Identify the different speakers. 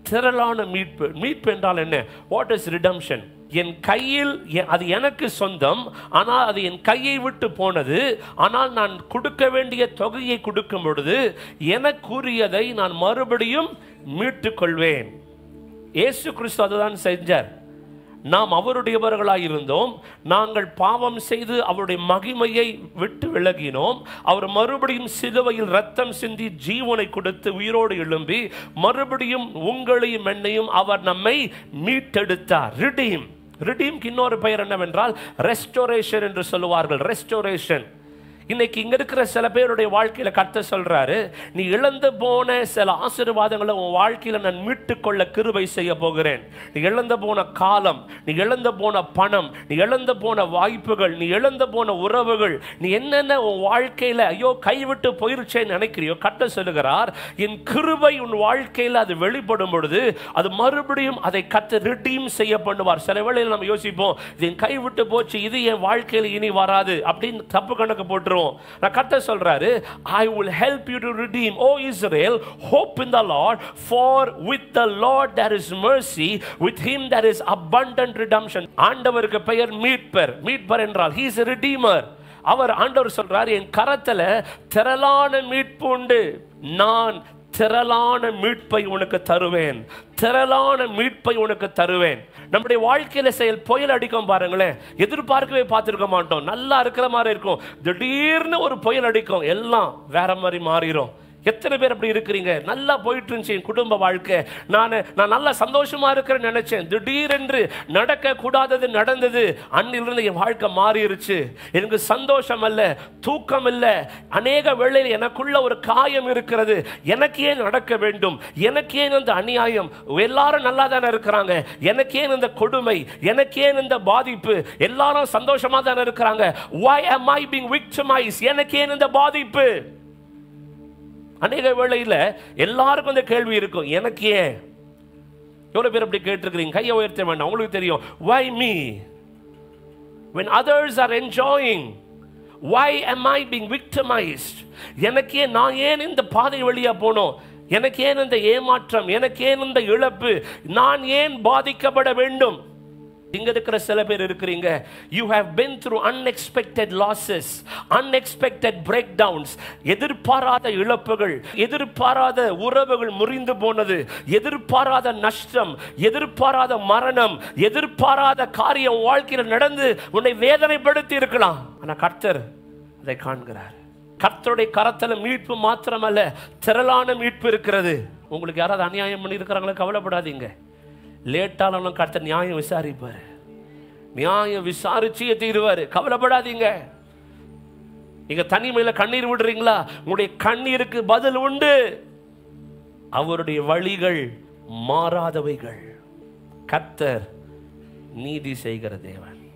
Speaker 1: திரளான மீட்பு மீட்பு என்றால் என்ன வாட் இஸ் ரிடம்ஷன் என் கையில் எ- அது எனக்கு சொந்தம் ஆனால் அது என் கையை விட்டு போனது ஆனால் நான் கொடுக்க வேண்டிய தொகையை கொடுக்கும் பொழுது எனக்குரியதை நான் மறுபடியும் மீட்டுக் கொள்வேன் இயேசு கிறிஸ்து அதுதான் செஞ்சார் நாம் அவருடையவர்களாய் இருந்தோம் நாங்கள் பாவம் செய்து அவருடைய மகிமையை விட்டு விலகினோம் அவர் மறுபடியும் சிலுவையில் ரத்தம் சிந்தி ஜீவனை கொடுத்து உயிரோடு எழும்பி மறுபடியும் உங்களையும் என்னையும் அவர் நம்மை மீட்டெடுத்தார் ரிடீம் ரிடீம்க்கு இன்னொரு பெயர் என்னவென்றால் ரெஸ்டோரேஷன் என்று சொல்லுவார்கள் ரெஸ்டோரேஷன் இன்னைக்கு இங்க இருக்கிற சில பேருடைய வாழ்க்கையில கத்த சொல்றாரு நீ இழந்து போன சில ஆசீர்வாதங்களை உன் வாழ்க்கையில நான் மீட்டுக் கொள்ள கிருபை செய்ய போகிறேன் நீ இழந்து போன காலம் நீ இழந்து போன பணம் நீ இழந்து போன வாய்ப்புகள் நீ இழந்து போன உறவுகள் நீ என்னென்ன உன் வாழ்க்கையில ஐயோ கைவிட்டு போயிருச்சேன்னு நினைக்கிறியோ கத்த சொல்லுகிறார் என் கிருபை உன் வாழ்க்கையில அது வெளிப்படும் பொழுது அது மறுபடியும் அதை கத்த ரிடீம் செய்ய பண்ணுவார் சில வேளையில் நம்ம யோசிப்போம் இது என் கை விட்டு போச்சு இது என் வாழ்க்கையில் இனி வராது அப்படின்னு தப்பு கணக்கு போட்டுருவோம் நான் கத்த சொல்றாரு I will help you to redeem oh Israel hope in the lord for with the lord there is mercy with him there is abundant redemption ஆண்டவருக்கு பெயர் மீட்பர் மீட்பர் என்றால் he is a redeemer அவர் ஆண்டவர் சொல்றார் என் கரத்துல திரளான மீட்பு உண்டு நான் திரளான மீட்பை உனக்கு தருவேன் திரளான மீட்பை உனக்கு தருவேன் நம்முடைய வாழ்க்கையில செயல் புயல் அடிக்கும் பாருங்களேன் எதிர்பார்க்கவே பார்த்திருக்க மாட்டோம் நல்லா இருக்கிற மாதிரி இருக்கும் திடீர்னு ஒரு புயல் அடிக்கும் எல்லாம் வேற மாதிரி மாறிடும் எத்தனை பேர் அப்படி இருக்கிறீங்க நல்லா போயிட்டு இருந்துச்சு என் குடும்ப வாழ்க்கை நான் நான் நல்லா சந்தோஷமா இருக்கிறேன்னு நினைச்சேன் திடீரென்று நடக்க கூடாதது நடந்தது அன்னிலிருந்து என் வாழ்க்கை மாறிடுச்சு எனக்கு சந்தோஷம் அல்ல தூக்கம் இல்ல அநேக வேளையில் எனக்குள்ள ஒரு காயம் இருக்கிறது எனக்கு ஏன் நடக்க வேண்டும் எனக்கு ஏன் இந்த அநியாயம் எல்லாரும் நல்லா தானே இருக்கிறாங்க எனக்கு ஏன் இந்த கொடுமை எனக்கு ஏன் இந்த பாதிப்பு எல்லாரும் சந்தோஷமா தானே இருக்கிறாங்க why am i being victimized எனக்கு ஏன் இந்த பாதிப்பு அநேக வேளையில் எல்லாருக்கும் இந்த கேள்வி இருக்கும் எனக்கு ஏன் எவ்வளோ பேர் அப்படி கேட்டிருக்கிறீங்க கையை உயர்த்த வேண்டாம் உங்களுக்கு தெரியும் why me when others are enjoying why am i being victimized எனக்கு ஏன் நான் ஏன் இந்த பாதை வழியா போனோம் எனக்கு ஏன் இந்த ஏமாற்றம் எனக்கு ஏன் இந்த இழப்பு நான் ஏன் பாதிக்கப்பட வேண்டும் இங்க இருக்கிற சில பேர் இருக்கிறீங்க you have been through unexpected losses unexpected breakdowns எதிர்பாராத இழப்புகள் எதிர்பாராத உறவுகள் முறிந்து போனது எதிர்பாராத நஷ்டம் எதிர்பாராத மரணம் எதிர்பாராத காரியம் உன் வாழ்க்கையில் நடந்து உன்னை வேதனைப்படுத்தி இருக்கலாம் ஆனா கர்த்தர் அதை காண்கிறார் கர்த்தருடைய கரத்துல மீட்பு மாத்திரமல்ல திரளான மீட்பு இருக்கிறது உங்களுக்கு யாராவது அநியாயம் பண்ணி இருக்கிறாங்களோ கவலைப்படாதீங்க லேட்டானாலும் கர்த்தர் நியாயம் விசாரிப்பார் நியாயம் விசாரிச்சு தீருவாரு கவலைப்படாதீங்க நீங்க தனிமையில கண்ணீர் விடுறீங்களா உங்களுடைய கண்ணீருக்கு பதில் உண்டு அவருடைய வழிகள் மாறாதவைகள் கர்த்தர் நீதி செய்கிற தேவன்